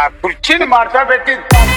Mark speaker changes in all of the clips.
Speaker 1: కుర్చీని మార్చా పెట్టి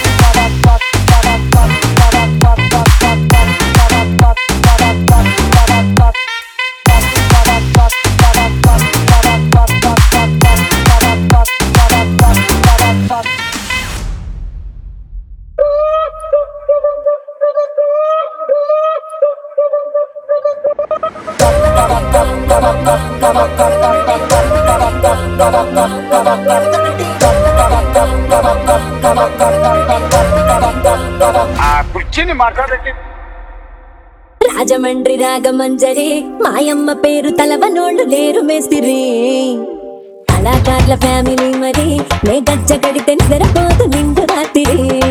Speaker 1: ఆ కుర్చీని మార్చా పెట్టి
Speaker 2: రాజమండ్రి రాగమంజరి మాయమ్మ పేరు తలవనోళ్ళు లేరు మేస్తిరి కళాకారుల ఫ్యామిలీ మరి నే గజ్జ కడితే నిద్రపోతు నిండు రాత్రి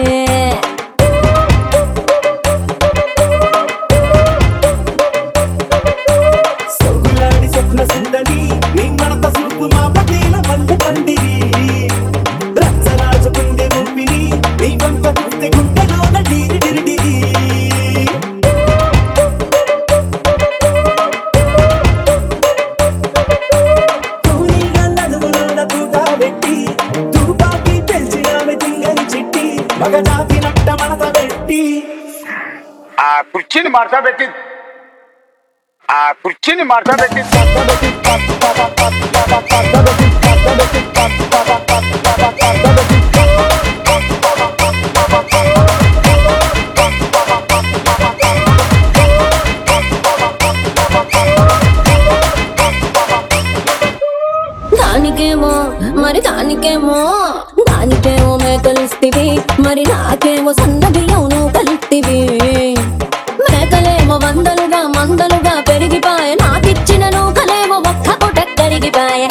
Speaker 3: సొగులాడి స్వప్న సుందరి నీ మడత సూపు మా పటేల మల్లె పందిరి రచ్చరాజు గుండె ఊపిరి నీ వంక చూస్తే గుండెలోన డీరి డిరి డిరి తూనీగా నడుములోన తూటా పెట్టి తుపాకి పెంచినామె తింగని చిట్టి మగజాతి నట్ట మనత పెట్టి
Speaker 1: ఆ కుర్చీని మార్చా పెట్టి ఆ కుర్చీని మార్చా పెట్టి
Speaker 2: దానికేమో మరి దానికేమో దానికేమో మేకలిస్తివి మరి నాకేమో సన్న బియ్యం నువ్వు కలుస్తివి మేకలేమో వందలుగా మందలుగా పెరిగిపాయ నాకిచ్చిన నూకలేమో ఒక్క పుట కరిగిపాయ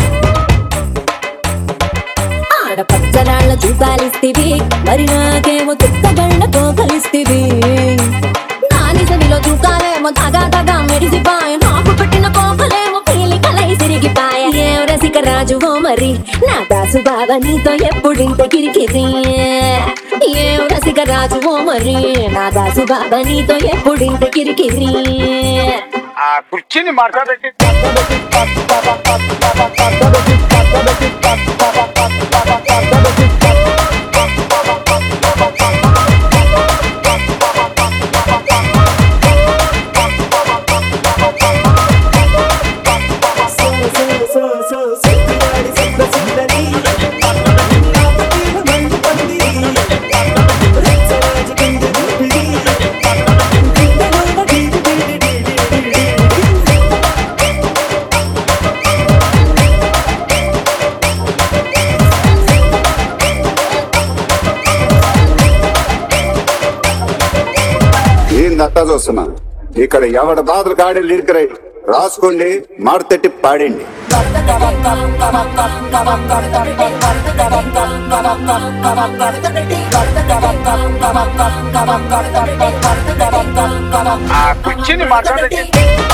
Speaker 2: ఆడపచ్చరాళ్ళ చూపాలిస్తివి మరి నాకేమో తుక్కగళ్ళ కోకలిస్తివి నాని సవిలో చూకాలేమో తగా తగా మెరిసిపాయ నాకు పెట్టిన కోకలేమో పీలి కలై సిరిగిపాయ ఏం రసిక రాజువో మరి నా దాసు బాబా నీతో ఎప్పుడింత కిరికిరి ఏం రసిక రాజువో మరి నా దాసు బాబా నీతో ఎప్పుడింత కిరికిరి
Speaker 1: ఆ కుర్చీని మార్చా పెట్టి
Speaker 3: సో సో సో సో సొగులాడి స్వప్న సుందరి నా పటేల మల్లె పందిరి రచ్చరాజు గుండె ఊపిరి గుండెలోన డీరి డిరి డిరి డిరి
Speaker 4: ఏందట్టా చూస్తున్నా ఇక్కడ ఎవడ బాధలు కాడే లిరికరై రాసుకోండి మాడతట్టి పాడండి
Speaker 1: ఆ కుర్చీని మార్చా పెట్టి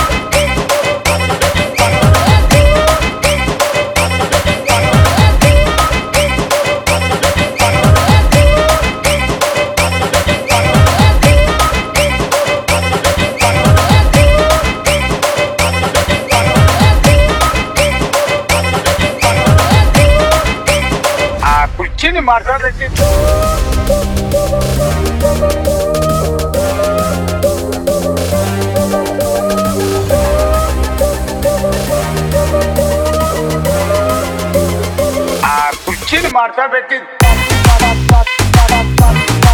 Speaker 1: ఆ కుర్చీని మార్చా పెట్టి ఆ కుర్చీని మార్చా పెట్టి